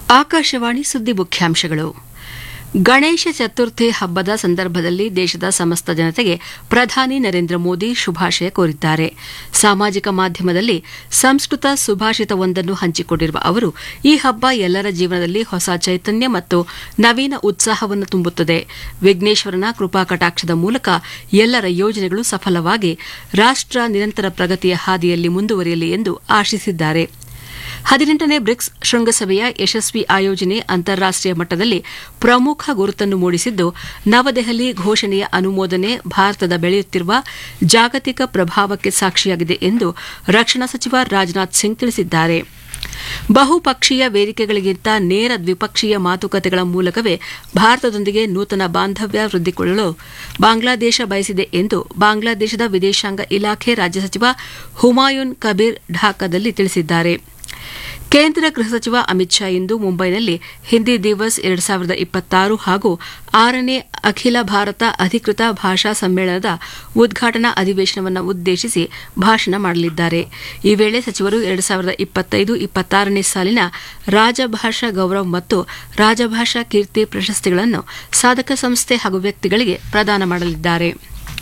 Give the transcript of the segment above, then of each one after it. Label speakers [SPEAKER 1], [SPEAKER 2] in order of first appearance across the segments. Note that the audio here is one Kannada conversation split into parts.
[SPEAKER 1] ಆಕಾಶವಾಣಿ ಸುದ್ದಿ ಮುಖ್ಯಾಂಶಗಳು ಗಣೇಶ ಚತುರ್ಥಿ ಹಬ್ಬದ ಸಂದರ್ಭದಲ್ಲಿ ದೇಶದ ಸಮಸ್ತ ಜನತೆಗೆ ಪ್ರಧಾನಿ ನರೇಂದ್ರ ಮೋದಿ ಶುಭಾಶಯ ಕೋರಿದ್ದಾರೆ ಸಾಮಾಜಿಕ ಮಾಧ್ಯಮದಲ್ಲಿ ಸಂಸ್ಕೃತ ಸುಭಾಷಿತವೊಂದನ್ನು ಹಂಚಿಕೊಂಡಿರುವ ಅವರು ಈ ಹಬ್ಬ ಎಲ್ಲರ ಜೀವನದಲ್ಲಿ ಹೊಸ ಚೈತನ್ಯ ಮತ್ತು ನವೀನ ಉತ್ಸಾಹವನ್ನು ತುಂಬುತ್ತದೆ ವಿಘ್ನೇಶ್ವರನ ಕೃಪಾ ಕಟಾಕ್ಷದ ಮೂಲಕ ಎಲ್ಲರ ಯೋಜನೆಗಳು ಸಫಲವಾಗಿ ರಾಷ್ಟ ನಿರಂತರ ಪ್ರಗತಿಯ ಹಾದಿಯಲ್ಲಿ ಮುಂದುವರಿಯಲಿ ಎಂದು ಆಶಿಸಿದ್ದಾರೆ ಹದಿನೆಂಟನೇ ಬ್ರಿಕ್ಸ್ ಶೃಂಗಸಭೆಯ ಯಶಸ್ವಿ ಆಯೋಜನೆ ಅಂತಾರಾಷ್ಟೀಯ ಮಟ್ಟದಲ್ಲಿ ಪ್ರಮುಖ ಗುರುತನ್ನು ಮೂಡಿಸಿದ್ದು ನವದೆಹಲಿ ಘೋಷಣೆಯ ಅನುಮೋದನೆ ಭಾರತದ ಬೆಳೆಯುತ್ತಿರುವ ಜಾಗತಿಕ ಪ್ರಭಾವಕ್ಕೆ ಸಾಕ್ಷಿಯಾಗಿದೆ ಎಂದು ರಕ್ಷಣಾ ಸಚಿವ ರಾಜನಾಥ್ ಸಿಂಗ್ ತಿಳಿಸಿದ್ದಾರೆ ಬಹುಪಕ್ಷೀಯ ವೇದಿಕೆಗಳಿಗಿಂತ ನೇರ ದ್ವಿಪಕ್ಷೀಯ ಮಾತುಕತೆಗಳ ಮೂಲಕವೇ ಭಾರತದೊಂದಿಗೆ ನೂತನ ಬಾಂಧವ್ಯ ವೃದ್ಧಿಗೊಳ್ಳಲು ಬಾಂಗ್ಲಾದೇಶ ಬಯಸಿದೆ ಎಂದು ಬಾಂಗ್ಲಾದೇಶದ ವಿದೇಶಾಂಗ ಇಲಾಖೆ ರಾಜ್ಯ ಸಚಿವ ಹುಮಾಯೂನ್ ಕಬೀರ್ ಢಾಕಾದಲ್ಲಿ ತಿಳಿಸಿದ್ದಾರೆ ಕೇಂದ್ರ ಗೃಹ ಸಚಿವ ಅಮಿತ್ ಶಾ ಇಂದು ಮುಂಬೈನಲ್ಲಿ ಹಿಂದಿ ದಿವಸ್ ಎರಡು ಸಾವಿರದ ಇಪ್ಪತ್ತಾರು ಹಾಗೂ ಆರನೇ ಅಖಿಲ ಭಾರತ ಅಧಿಕೃತ ಭಾಷಾ ಸಮ್ಮೇಳನದ ಉದ್ಘಾಟನಾ ಅಧಿವೇಶನವನ್ನು ಉದ್ದೇಶಿಸಿ ಭಾಷಣ ಮಾಡಲಿದ್ದಾರೆ ಈ ವೇಳೆ ಸಚಿವರು ಎರಡು ಸಾವಿರದ ಇಪ್ಪತ್ತೈದು ಇಪ್ಪತ್ತಾರನೇ ಸಾಲಿನ ರಾಜಭಾಷಾ ಗೌರವ ಮತ್ತು ರಾಜಭಾಷಾ ಕೀರ್ತಿ ಪ್ರಶಸ್ತಿಗಳನ್ನು ಸಾಧಕ ಸಂಸ್ಥೆ ಹಾಗೂ ವ್ಯಕ್ತಿಗಳಿಗೆ ಪ್ರದಾನ ಮಾಡಲಿದ್ದಾರೆ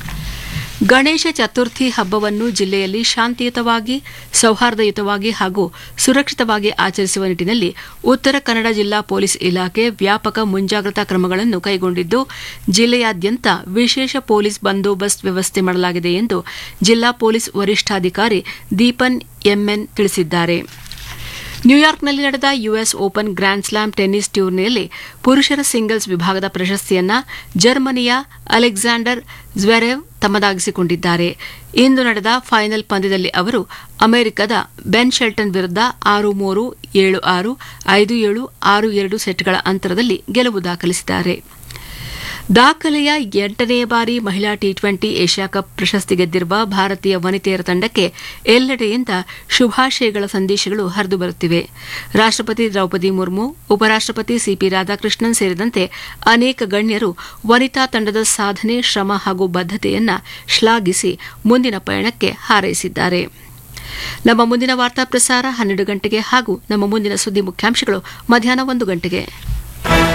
[SPEAKER 1] ಗಣೇಶ ಚತುರ್ಥಿ ಹಬ್ಬವನ್ನು ಜಿಲ್ಲೆಯಲ್ಲಿ ಶಾಂತಿಯುತವಾಗಿ ಸೌಹಾರ್ದಯುತವಾಗಿ ಹಾಗೂ ಸುರಕ್ಷಿತವಾಗಿ ಆಚರಿಸುವ ನಿಟ್ಟಿನಲ್ಲಿ ಉತ್ತರ ಕನ್ನಡ ಜಿಲ್ಲಾ ಪೊಲೀಸ್ ಇಲಾಖೆ ವ್ಯಾಪಕ ಮುಂಜಾಗ್ರತಾ ಕ್ರಮಗಳನ್ನು ಕೈಗೊಂಡಿದ್ದು ಜಿಲ್ಲೆಯಾದ್ಯಂತ ವಿಶೇಷ ಪೊಲೀಸ್ ಬಂದೋಬಸ್ತ್ ವ್ಯವಸ್ಥೆ ಮಾಡಲಾಗಿದೆ ಎಂದು ಜಿಲ್ಲಾ ಪೊಲೀಸ್ ವರಿಷ್ಠಾಧಿಕಾರಿ ದೀಪನ್ ಎಂಎನ್ ತಿಳಿಸಿದ್ದಾರೆ ನ್ಯೂಯಾರ್ಕ್ನಲ್ಲಿ ನಡೆದ US open grand slam tennis ಟೂರ್ನಿಯಲ್ಲಿ ಪುರುಷರ ಸಿಂಗಲ್ಸ್ ವಿಭಾಗದ ಪ್ರಶಸ್ತಿಯನ್ನ ಜರ್ಮನಿಯ ಅಲೆಕ್ಸಾಂಡರ್ ಜ್ವೆರೆವ್ ತಮ್ಮದಾಗಿಸಿಕೊಂಡಿದ್ದಾರೆ ಇಂದು ನಡೆದ ಫೈನಲ್ ಪಂದ್ಯದಲ್ಲಿ ಅವರು ಅಮೆರಿಕದ ಬೆನ್ ಶೆಲ್ಟನ್ ವಿರುದ್ಧ ಆರು ಮೂರು ಏಳು ಆರು ಐದು ಏಳು ಆರು ಎರಡು ಸೆಟ್ಗಳ ಅಂತರದಲ್ಲಿ ಗೆಲುವು ದಾಖಲಿಸಿದ್ದಾರೆ ದಾಖಲೆಯ ಎಂಟನೇ ಬಾರಿ ಮಹಿಳಾ ಟಿ ಟ್ವೆಂಟಿ ಏಷ್ಯಾ ಕಪ್ ಪ್ರಶಸ್ತಿ ಗೆದ್ದಿರುವ ಭಾರತೀಯ ವನಿತೆಯರ ತಂಡಕ್ಕೆ ಎಲ್ಲೆಡೆಯಿಂದ ಶುಭಾಶಯಗಳ ಸಂದೇಶಗಳು ಹರಿದು ಬರುತ್ತಿವೆ ರಾಷ್ಟಪತಿ ದ್ರೌಪದಿ ಮುರ್ಮು ಉಪರಾಷ್ಟಪತಿ ಸಿಪಿ ರಾಧಾಕೃಷ್ಣನ್ ಸೇರಿದಂತೆ ಅನೇಕ ಗಣ್ಯರು ವನಿತಾ ತಂಡದ ಸಾಧನೆ ಶ್ರಮ ಹಾಗೂ ಬದ್ದತೆಯನ್ನ ಶ್ಲಾಘಿಸಿ ಮುಂದಿನ ಪಯಣಕ್ಕೆ ಹಾರೈಸಿದ್ದಾರೆ ನಮ್ಮ ಮುಂದಿನ ವಾರ್ತಾ ಪ್ರಸಾರ ಹನ್ನೆರಡು ಗಂಟೆಗೆ ಹಾಗೂ ನಮ್ಮ ಮುಂದಿನ ಸುದ್ದಿ ಮುಖ್ಯಾಂಶಗಳು ಮಧ್ಯಾಹ್ನ ಒಂದು ಗಂಟೆಗೆ